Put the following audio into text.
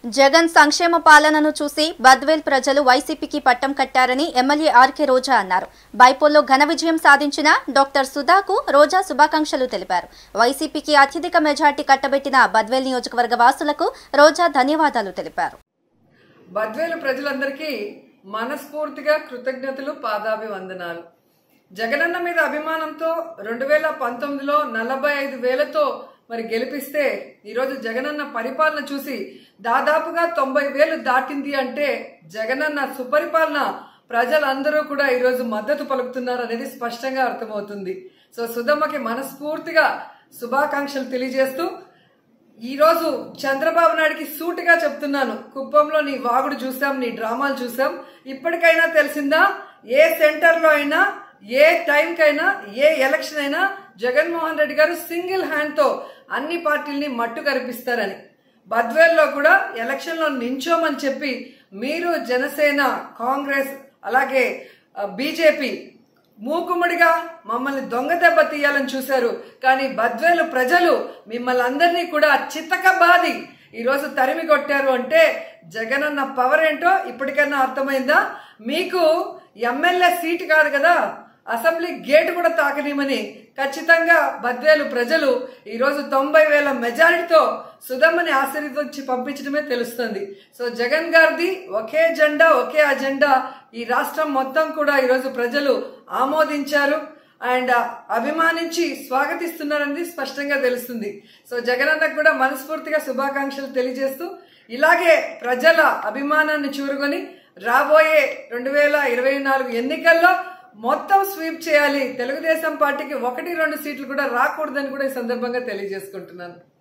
జగన్ సంక్షేమ పాలనను చూసి బద్వేల్ ప్రజలు వైసీపీకి పట్టం కట్టారని ఎమ్మెల్యే ఆర్కే రోజా అన్నారు బైపోల్లో ఘన విజయం సాధించిన డాక్టర్ సుధాకు రోజా శుభాకాంక్షలు తెలిపారు వైసీపీకి అత్యధిక మెజార్టీ కట్టబెట్టిన బద్వేల్ నియోజకవర్గ వాసులకు రోజా ధన్యవాదాలు తెలిపారు బద్వేలు ప్రజలందరికీ మనస్ఫూర్తిగా కృతజ్ఞతలు పాదాభివందనాలు జగనన్న మీద అభిమానంతో రెండు వేల పంతొమ్మిదిలో నలభై ఐదు వేలతో మరి గెలిపిస్తే ఈరోజు జగనన్న పరిపాలన చూసి దాదాపుగా తొంభై వేలు దాటింది అంటే జగనన్న సుపరిపాలన ప్రజలందరూ కూడా ఈరోజు మద్దతు పలుకుతున్నారు అనేది స్పష్టంగా అర్థమవుతుంది సో సుధమ్మకి మనస్ఫూర్తిగా శుభాకాంక్షలు తెలియజేస్తూ ఈ రోజు చంద్రబాబు నాయుడికి సూటిగా చెప్తున్నాను కుప్పంలో నీ వాగుడు చూసాం నీ డ్రామాలు చూసాం ఇప్పటికైనా తెలిసిందా ఏ సెంటర్ లో అయినా ఏ టైంకైనా ఏ ఎలక్షన్ అయినా జగన్మోహన్ రెడ్డి గారు సింగిల్ హ్యాండ్ తో అన్ని పార్టీల్ని మట్టు కనిపిస్తారని బద్వేల్లో కూడా ఎలక్షన్ లో నించోమని చెప్పి మీరు జనసేన కాంగ్రెస్ అలాగే బీజేపీ మూకుమ్మడిగా మమ్మల్ని దొంగ దెబ్బ తీయాలని చూశారు కానీ బద్వేలు ప్రజలు మిమ్మల్ని అందరినీ కూడా చితకబాది ఈరోజు తరిమి కొట్టారు అంటే జగనన్న పవర్ ఏంటో ఇప్పటికైనా అర్థమైందా మీకు ఎమ్మెల్యే సీట్ కాదు కదా అసెంబ్లీ గేట్ కూడా తాకనిమని ఖచ్చితంగా బద్వేలు ప్రజలు ఈరోజు తొంభై వేల మెజారిటీతో సుధమ్మని ఆశీర్వదించి పంపించడమే తెలుస్తుంది సో జగన్ గారిది ఒకే జెండా ఒకే అజెండా ఈ రాష్ట్రం మొత్తం కూడా ఈరోజు ప్రజలు ఆమోదించారు అండ్ అభిమానించి స్వాగతిస్తున్నారనేది స్పష్టంగా తెలుస్తుంది సో జగనన్నకు కూడా మనస్ఫూర్తిగా శుభాకాంక్షలు తెలియజేస్తూ ఇలాగే ప్రజల అభిమానాన్ని చూరుకొని రాబోయే రెండు వేల ఇరవై నాలుగు ఎన్నికల్లో మొత్తం స్వీప్ చేయాలి తెలుగుదేశం పార్టీకి ఒకటి రెండు సీట్లు కూడా రాకూడదని కూడా ఈ సందర్భంగా తెలియజేసుకుంటున్నాను